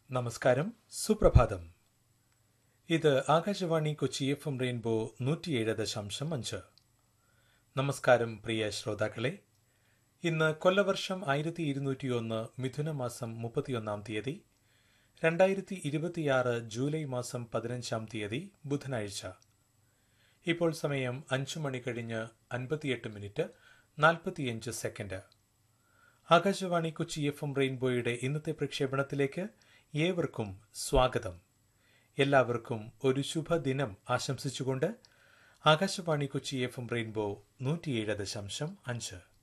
നമസ്കാരം സുപ്രഭാതം ഇത് Akashvani Kochi F M rainbow നൂറ്റിയേഴ് ദശാംശം അഞ്ച് നമസ്കാരം പ്രിയ ശ്രോതാക്കളെ ഇന്ന് കൊല്ലവർഷം ആയിരത്തി ഇരുന്നൂറ്റിയൊന്ന് മിഥുന മാസം മുപ്പത്തിയൊന്നാം തീയതി രണ്ടായിരത്തി ഇരുപത്തിയാറ് ജൂലൈ മാസം പതിനഞ്ചാം തീയതി ബുധനാഴ്ച ഇപ്പോൾ സമയം അഞ്ചു മണി കഴിഞ്ഞ് അൻപത്തിയെട്ട് മിനിറ്റ് നാൽപ്പത്തിയഞ്ച് second Akashvani Kochi F M റെയിൻബോയുടെ ഇന്നത്തെ പ്രക്ഷേപണത്തിലേക്ക് ഏവർക്കും സ്വാഗതം എല്ലാവർക്കും ഒരു ശുഭദിനം ആശംസിച്ചുകൊണ്ട് Akashvani Kochi F M rainbow നൂറ്റിയേഴ് ദശാംശം അഞ്ച്